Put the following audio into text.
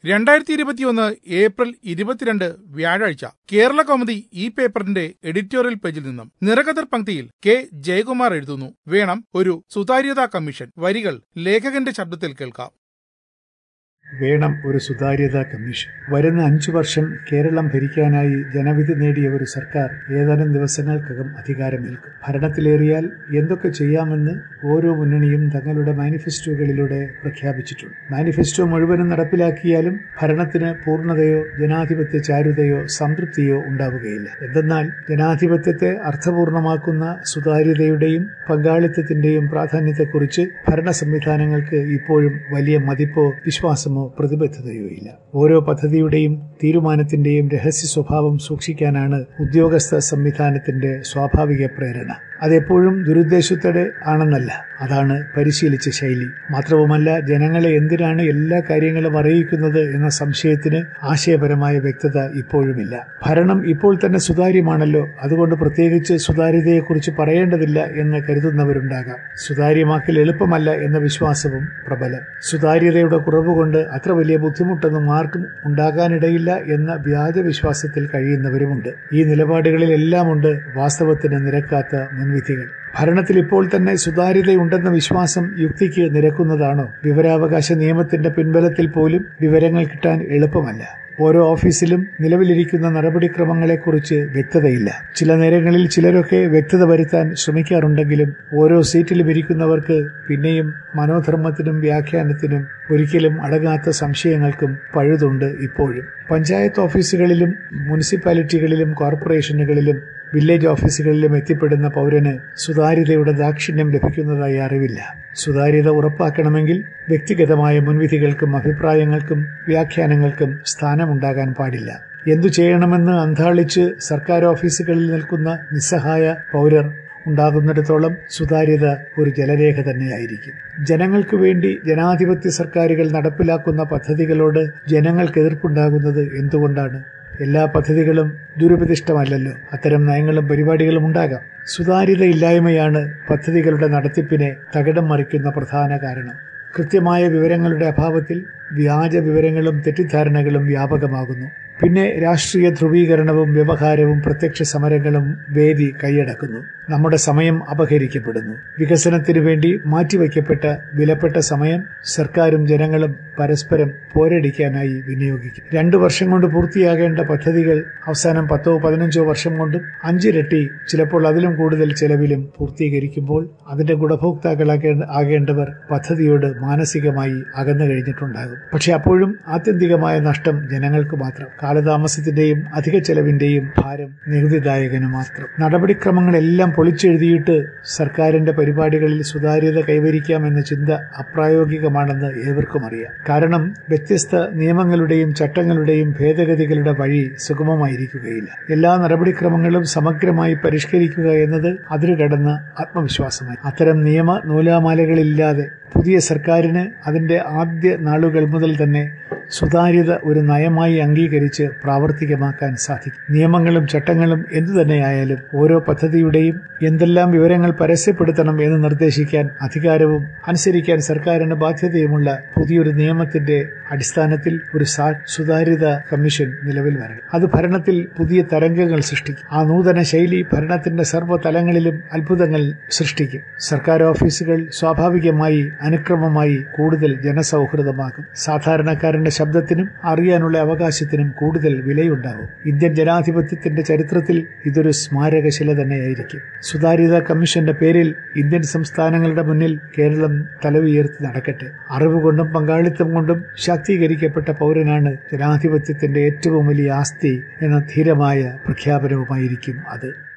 രണ്ടായിരത്തി ഇരുപത്തിയൊന്ന് ഏപ്രിൽ ഇരുപത്തിരണ്ട് വ്യാഴാഴ്ച കേരള കൗമുദി ഈ പേപ്പറിന്റെ എഡിറ്റോറിയൽ പേജിൽ നിന്നും നിറകതിർ പങ്ക്തിയിൽ കെ ജയകുമാർ എഴുതുന്നു വേണം ഒരു സുതാര്യതാ കമ്മീഷൻ വരികൾ ലേഖകന്റെ ശബ്ദത്തിൽ കേൾക്കാം വേണം ഒരു സുതാര്യതാ കമ്മീഷൻ വരുന്ന അഞ്ചു വർഷം കേരളം ഭരിക്കാനായി ജനവിധി നേടിയ ഒരു സർക്കാർ ഏതാനും ദിവസങ്ങൾക്കകം അധികാരമേൽക്കും ഭരണത്തിലേറിയാൽ എന്തൊക്കെ ചെയ്യാമെന്ന് ഓരോ മുന്നണിയും തങ്ങളുടെ മാനിഫെസ്റ്റോകളിലൂടെ പ്രഖ്യാപിച്ചിട്ടുണ്ട് മാനിഫെസ്റ്റോ മുഴുവനും നടപ്പിലാക്കിയാലും ഭരണത്തിന് പൂർണ്ണതയോ ജനാധിപത്യ ചാരുതയോ സംതൃപ്തിയോ ഉണ്ടാവുകയില്ല എന്തെന്നാൽ ജനാധിപത്യത്തെ അർത്ഥപൂർണമാക്കുന്ന സുതാര്യതയുടെയും പങ്കാളിത്തത്തിന്റെയും പ്രാധാന്യത്തെക്കുറിച്ച് ഭരണ സംവിധാനങ്ങൾക്ക് ഇപ്പോഴും വലിയ മതിപ്പോ വിശ്വാസമോ പ്രതിബദ്ധതയോ ഇല്ല ഓരോ പദ്ധതിയുടെയും തീരുമാനത്തിന്റെയും രഹസ്യ സ്വഭാവം സൂക്ഷിക്കാനാണ് ഉദ്യോഗസ്ഥ സംവിധാനത്തിന്റെ സ്വാഭാവിക പ്രേരണ അതെപ്പോഴും ദുരുദ്ദേശത്തോടെ ആണെന്നല്ല അതാണ് പരിശീലിച്ച ശൈലി മാത്രവുമല്ല ജനങ്ങളെ എന്തിനാണ് എല്ലാ കാര്യങ്ങളും അറിയിക്കുന്നത് എന്ന സംശയത്തിന് ആശയപരമായ വ്യക്തത ഇപ്പോഴുമില്ല ഭരണം ഇപ്പോൾ തന്നെ സുതാര്യമാണല്ലോ അതുകൊണ്ട് പ്രത്യേകിച്ച് സുതാര്യതയെക്കുറിച്ച് പറയേണ്ടതില്ല എന്ന് കരുതുന്നവരുണ്ടാകാം സുതാര്യമാക്കൽ എളുപ്പമല്ല എന്ന വിശ്വാസവും പ്രബലം സുതാര്യതയുടെ കുറവുകൊണ്ട് അത്ര വലിയ ബുദ്ധിമുട്ടൊന്നും ആർക്കും ഉണ്ടാകാനിടയില്ല എന്ന വ്യാജ വിശ്വാസത്തിൽ കഴിയുന്നവരുമുണ്ട് ഈ നിലപാടുകളിലെല്ലാമുണ്ട് വാസ്തവത്തിന് നിരക്കാത്ത മുൻവിധികൾ ഭരണത്തിൽ ഇപ്പോൾ തന്നെ സുതാര്യതയുണ്ടെന്ന വിശ്വാസം യുക്തിക്ക് നിരക്കുന്നതാണോ വിവരാവകാശ നിയമത്തിന്റെ പിൻബലത്തിൽ പോലും വിവരങ്ങൾ കിട്ടാൻ എളുപ്പമല്ല ഓരോ ഓഫീസിലും നിലവിലിരിക്കുന്ന നടപടിക്രമങ്ങളെക്കുറിച്ച് വ്യക്തതയില്ല ചില നേരങ്ങളിൽ ചിലരൊക്കെ വ്യക്തത വരുത്താൻ ശ്രമിക്കാറുണ്ടെങ്കിലും ഓരോ സീറ്റിലും ഇരിക്കുന്നവർക്ക് പിന്നെയും മനോധർമ്മത്തിനും വ്യാഖ്യാനത്തിനും ഒരിക്കലും അടങ്ങാത്ത സംശയങ്ങൾക്കും പഴുതുണ്ട് ഇപ്പോഴും പഞ്ചായത്ത് ഓഫീസുകളിലും മുനിസിപ്പാലിറ്റികളിലും കോർപ്പറേഷനുകളിലും വില്ലേജ് ഓഫീസുകളിലും എത്തിപ്പെടുന്ന പൗരന് സുതാര്യതയുടെ ദാക്ഷിണ്യം ലഭിക്കുന്നതായി അറിവില്ല സുതാര്യത ഉറപ്പാക്കണമെങ്കിൽ വ്യക്തിഗതമായ മുൻവിധികൾക്കും അഭിപ്രായങ്ങൾക്കും വ്യാഖ്യാനങ്ങൾക്കും സ്ഥാനമുണ്ടാകാൻ പാടില്ല എന്തു ചെയ്യണമെന്ന് അന്താളിച്ച് സർക്കാർ ഓഫീസുകളിൽ നിൽക്കുന്ന നിസ്സഹായ പൗരർ ഉണ്ടാകുന്നിടത്തോളം സുതാര്യത ഒരു ജലരേഖ തന്നെയായിരിക്കും ജനങ്ങൾക്ക് വേണ്ടി ജനാധിപത്യ സർക്കാരുകൾ നടപ്പിലാക്കുന്ന പദ്ധതികളോട് ജനങ്ങൾക്ക് എതിർപ്പുണ്ടാകുന്നത് എന്തുകൊണ്ടാണ് എല്ലാ പദ്ധതികളും ദുരുപദിഷ്ടമല്ലല്ലോ അത്തരം നയങ്ങളും പരിപാടികളും ഉണ്ടാകാം സുതാര്യതയില്ലായ്മയാണ് പദ്ധതികളുടെ നടത്തിപ്പിനെ തകിടം മറിക്കുന്ന പ്രധാന കാരണം കൃത്യമായ വിവരങ്ങളുടെ അഭാവത്തിൽ വ്യാജ വിവരങ്ങളും തെറ്റിദ്ധാരണകളും വ്യാപകമാകുന്നു പിന്നെ രാഷ്ട്രീയ ധ്രുവീകരണവും വ്യവഹാരവും പ്രത്യക്ഷ സമരങ്ങളും വേദി കൈയടക്കുന്നു നമ്മുടെ സമയം അപഹരിക്കപ്പെടുന്നു വികസനത്തിനു വേണ്ടി മാറ്റിവെക്കപ്പെട്ട വിലപ്പെട്ട സമയം സർക്കാരും ജനങ്ങളും പരസ്പരം പോരടിക്കാനായി വിനിയോഗിക്കും രണ്ടു വർഷം കൊണ്ട് പൂർത്തിയാകേണ്ട പദ്ധതികൾ അവസാനം പത്തോ പതിനഞ്ചോ വർഷം കൊണ്ടും അഞ്ചിരട്ടി ചിലപ്പോൾ അതിലും കൂടുതൽ ചെലവിലും പൂർത്തീകരിക്കുമ്പോൾ അതിന്റെ ഗുണഭോക്താക്കളാകേണ്ട ആകേണ്ടവർ പദ്ധതിയോട് മാനസികമായി അകന്നു കഴിഞ്ഞിട്ടുണ്ടാകും പക്ഷെ അപ്പോഴും ആത്യന്തികമായ നഷ്ടം ജനങ്ങൾക്ക് മാത്രം കാലതാമസത്തിന്റെയും അധിക ചെലവിന്റെയും ഭാരം നികുതിദായകന് മാത്രം നടപടിക്രമങ്ങളെല്ലാം പൊളിച്ചെഴുതിയിട്ട് സർക്കാരിന്റെ പരിപാടികളിൽ സുതാര്യത കൈവരിക്കാമെന്ന ചിന്ത അപ്രായോഗികമാണെന്ന് ഏവർക്കും അറിയാം കാരണം വ്യത്യസ്ത നിയമങ്ങളുടെയും ചട്ടങ്ങളുടെയും ഭേദഗതികളുടെ വഴി സുഗമമായിരിക്കുകയില്ല എല്ലാ നടപടിക്രമങ്ങളും സമഗ്രമായി പരിഷ്കരിക്കുക എന്നത് അതിരുകടന്ന ആത്മവിശ്വാസമായി അത്തരം നിയമ നൂലാമാലകളില്ലാതെ പുതിയ സർക്കാരിന് അതിന്റെ ആദ്യ നാളുകൾ മുതൽ തന്നെ സുതാര്യത ഒരു നയമായി അംഗീകരിച്ച് പ്രാവർത്തികമാക്കാൻ സാധിക്കും നിയമങ്ങളും ചട്ടങ്ങളും എന്തു തന്നെയായാലും ഓരോ പദ്ധതിയുടെയും എന്തെല്ലാം വിവരങ്ങൾ പരസ്യപ്പെടുത്തണം എന്ന് നിർദ്ദേശിക്കാൻ അധികാരവും അനുസരിക്കാൻ സർക്കാരിന് ബാധ്യതയുമുള്ള പുതിയൊരു നിയമത്തിന്റെ അടിസ്ഥാനത്തിൽ ഒരു സുതാര്യത കമ്മീഷൻ നിലവിൽ വരണം അത് ഭരണത്തിൽ പുതിയ തരംഗങ്ങൾ സൃഷ്ടിക്കും ആ നൂതന ശൈലി ഭരണത്തിന്റെ സർവ്വതലങ്ങളിലും അത്ഭുതങ്ങൾ സൃഷ്ടിക്കും സർക്കാർ ഓഫീസുകൾ സ്വാഭാവികമായി അനുക്രമമായി കൂടുതൽ ജനസൗഹൃദമാകും സാധാരണക്കാരന്റെ ശബ്ദത്തിനും അറിയാനുള്ള അവകാശത്തിനും കൂടുതൽ വിലയുണ്ടാകും ഇന്ത്യൻ ജനാധിപത്യത്തിന്റെ ചരിത്രത്തിൽ ഇതൊരു സ്മാരകശില തന്നെയായിരിക്കും സുതാര്യത കമ്മീഷന്റെ പേരിൽ ഇന്ത്യൻ സംസ്ഥാനങ്ങളുടെ മുന്നിൽ കേരളം തലവുയർത്തി നടക്കട്ടെ അറിവ് കൊണ്ടും പങ്കാളിത്തം കൊണ്ടും ശാക്തീകരിക്കപ്പെട്ട പൗരനാണ് ജനാധിപത്യത്തിന്റെ ഏറ്റവും വലിയ ആസ്തി എന്ന ധീരമായ പ്രഖ്യാപനവുമായിരിക്കും അത്